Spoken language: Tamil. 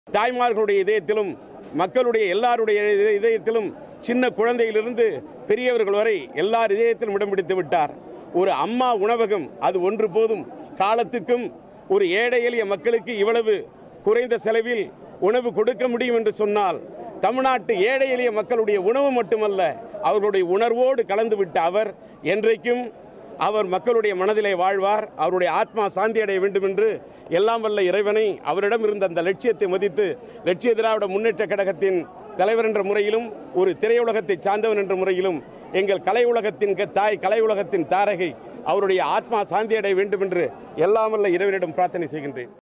தாய்மார்களுடைய இதயத்திலும் மக்களுடைய எல்லாருடைய இதய- இதயத்திலும் சின்ன குழந்தையிலிருந்து பெரியவர்கள் வரை எல்லார் இதயத்திலும் இடம் பிடித்து விட்டார் ஒரு அம்மா உணவகம் அது ஒன்று போதும் காலத்துக்கும் ஒரு ஏழை எளிய மக்களுக்கு இவ்வளவு குறைந்த செலவில் உணவு கொடுக்க முடியும் என்று சொன்னால் தமிழ்நாட்டு ஏழை எளிய மக்களுடைய உணவு மட்டுமல்ல அவர்களுடைய உணர்வோடு கலந்துவிட்ட அவர் என்றைக்கும் அவர் மக்களுடைய மனதிலே வாழ்வார் அவருடைய ஆத்மா சாந்தி அடைய வேண்டும் என்று எல்லாம் வல்ல இறைவனை அவரிடம் இருந்த அந்த லட்சியத்தை மதித்து லட்சிய திராவிட முன்னேற்ற கழகத்தின் தலைவர் என்ற முறையிலும் ஒரு திரையுலகத்தை சார்ந்தவன் என்ற முறையிலும் எங்கள் கலை உலகத்தின் க- தாய் கலை உலகத்தின் தாரகை அவருடைய ஆத்மா சாந்தி அடைய வேண்டும் என்று எல்லாம் வல்ல இறைவனிடம் பிரார்த்தனை செய்கின்றேன்